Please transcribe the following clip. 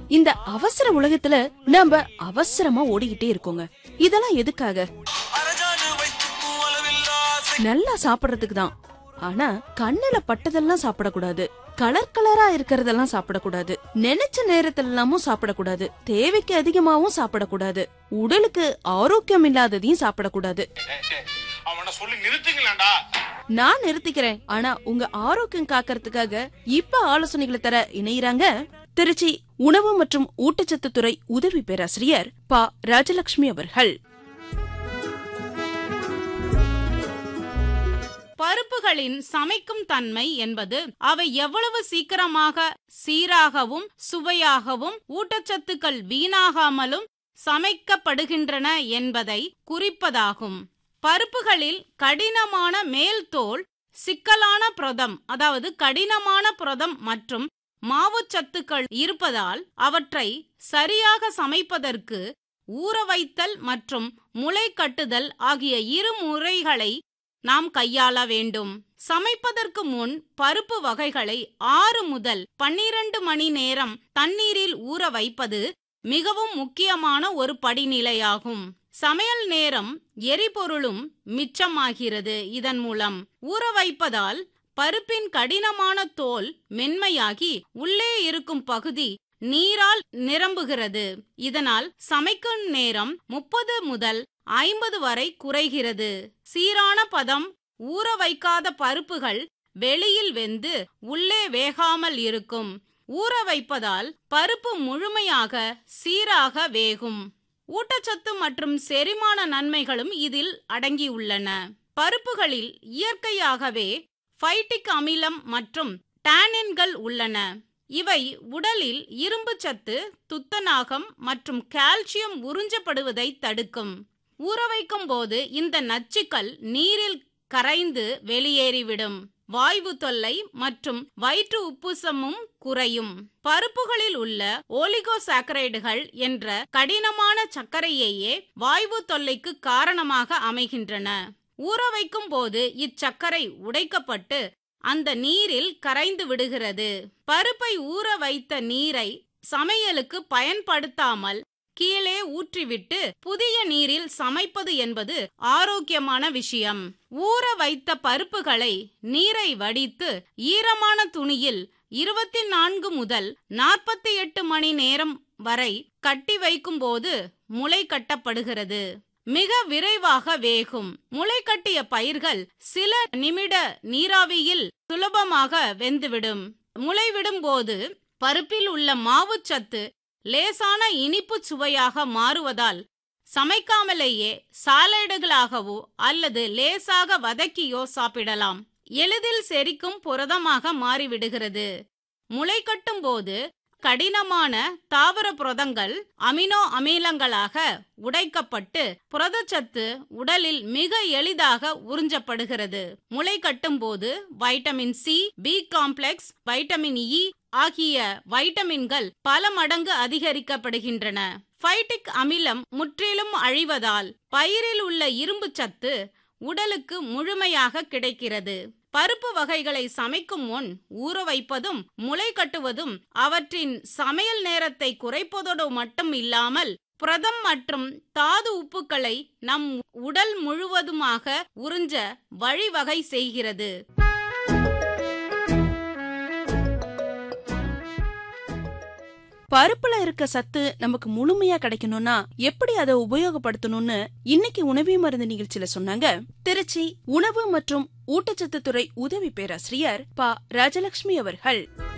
இந்த அவசர உலகத்துல நாம அவசரமா ஓடிக்கிட்டே இருக்கோங்க இதெல்லாம் எதுக்காக நல்லா சாப்பிடுறதுக்கு தான் ஆனா கண்ணுல பட்டதெல்லாம் சாப்பிடக்கூடாது கலர் கலரா இருக்கிறதெல்லாம் சாப்பிடக்கூடாது நினைச்ச நேரத்துல எல்லாமும் சாப்பிடக்கூடாது தேவைக்கு அதிகமாவும் சாப்பிடக்கூடாது உடலுக்கு ஆரோக்கியம் இல்லாததையும் சாப்பிடக்கூடாது அவனை சொல்லி நிறுத்துங்களேன்டா நான் நிறுத்திக்கிறேன் ஆனா உங்க ஆரோக்கியம் காக்கறதுக்காக இப்ப ஆலோசனைகளை தர இணையறாங்க திருச்சி உணவு மற்றும் ஊட்டச்சத்து துறை உதவி பேராசிரியர் ப ராஜலட்சுமி அவர்கள் பருப்புகளின் சமைக்கும் தன்மை என்பது அவை எவ்வளவு சீக்கிரமாக சீராகவும் சுவையாகவும் ஊட்டச்சத்துக்கள் வீணாகாமலும் சமைக்கப்படுகின்றன என்பதை குறிப்பதாகும் பருப்புகளில் கடினமான மேல் தோல் சிக்கலான புரதம் அதாவது கடினமான புரதம் மற்றும் மாவுச்சத்துக்கள் இருப்பதால் அவற்றை சரியாக சமைப்பதற்கு ஊற வைத்தல் மற்றும் முளை கட்டுதல் ஆகிய இரு முறைகளை நாம் கையாள வேண்டும் சமைப்பதற்கு முன் பருப்பு வகைகளை ஆறு முதல் பன்னிரண்டு மணி நேரம் தண்ணீரில் ஊற வைப்பது மிகவும் முக்கியமான ஒரு படிநிலையாகும் சமையல் நேரம் எரிபொருளும் மிச்சமாகிறது இதன் மூலம் ஊற வைப்பதால் பருப்பின் கடினமான தோல் மென்மையாகி உள்ளே இருக்கும் பகுதி நீரால் நிரம்புகிறது இதனால் சமைக்கும் நேரம் முப்பது முதல் ஐம்பது வரை குறைகிறது சீரான பதம் ஊற வைக்காத பருப்புகள் வெளியில் வெந்து உள்ளே வேகாமல் இருக்கும் ஊற வைப்பதால் பருப்பு முழுமையாக சீராக வேகும் ஊட்டச்சத்து மற்றும் செரிமான நன்மைகளும் இதில் அடங்கியுள்ளன பருப்புகளில் இயற்கையாகவே ஃபைட்டிக் அமிலம் மற்றும் டானின்கள் உள்ளன இவை உடலில் இரும்பு சத்து துத்தநாகம் மற்றும் கால்சியம் உறிஞ்சப்படுவதை தடுக்கும் ஊற வைக்கும் போது இந்த நச்சுக்கள் நீரில் கரைந்து வெளியேறிவிடும் வாய்வு தொல்லை மற்றும் வயிற்று உப்புசமும் குறையும் பருப்புகளில் உள்ள ஓலிகோசாக்கரைடுகள் என்ற கடினமான சர்க்கரையையே வாய்வு தொல்லைக்கு காரணமாக அமைகின்றன ஊற வைக்கும் போது இச்சர்க்கரை உடைக்கப்பட்டு அந்த நீரில் கரைந்து விடுகிறது பருப்பை ஊற வைத்த நீரை சமையலுக்கு பயன்படுத்தாமல் கீழே ஊற்றிவிட்டு புதிய நீரில் சமைப்பது என்பது ஆரோக்கியமான விஷயம் ஊற வைத்த பருப்புகளை நீரை வடித்து ஈரமான துணியில் இருபத்தி நான்கு முதல் நாற்பத்தி எட்டு மணி நேரம் வரை கட்டி வைக்கும்போது முளை கட்டப்படுகிறது மிக விரைவாக வேகும் முளை கட்டிய பயிர்கள் சில நிமிட நீராவியில் சுலபமாக வெந்துவிடும் முளைவிடும் போது பருப்பில் உள்ள மாவுச்சத்து லேசான இனிப்பு சுவையாக மாறுவதால் சமைக்காமலேயே சாலடுகளாகவோ அல்லது லேசாக வதக்கியோ சாப்பிடலாம் எளிதில் செரிக்கும் புரதமாக மாறிவிடுகிறது முளை கட்டும் போது கடினமான தாவர புரதங்கள் அமினோ அமிலங்களாக உடைக்கப்பட்டு புரதச்சத்து உடலில் மிக எளிதாக உறிஞ்சப்படுகிறது முளை கட்டும் போது vitamin C B complex vitamin E ஆகிய வைட்டமின்கள் பல மடங்கு அதிகரிக்கப்படுகின்றன ஃபைட்டிக் அமிலம் முற்றிலும் அழிவதால் பயிரில் உள்ள இரும்பு சத்து உடலுக்கு முழுமையாக கிடைக்கிறது பருப்பு வகைகளை சமைக்கும் முன் ஊற வைப்பதும் முளை கட்டுவதும் அவற்றின் சமையல் நேரத்தை குறைப்பதோடு மட்டும் இல்லாமல் புரதம் மற்றும் தாது உப்புக்களை நம் உடல் முழுவதுமாக உறிஞ்ச வழிவகை செய்கிறது பருப்புல இருக்க சத்து நமக்கு முழுமையா கிடைக்கணும்னா எப்படி அதை உபயோகப்படுத்தணும்னு இன்னைக்கு உணவே மருந்து நிகழ்ச்சியில சொன்னாங்க திருச்சி உணவு மற்றும் ஊட்டச்சத்து துறை உதவி பேராசிரியர் ப ராஜலட்சுமி அவர்கள்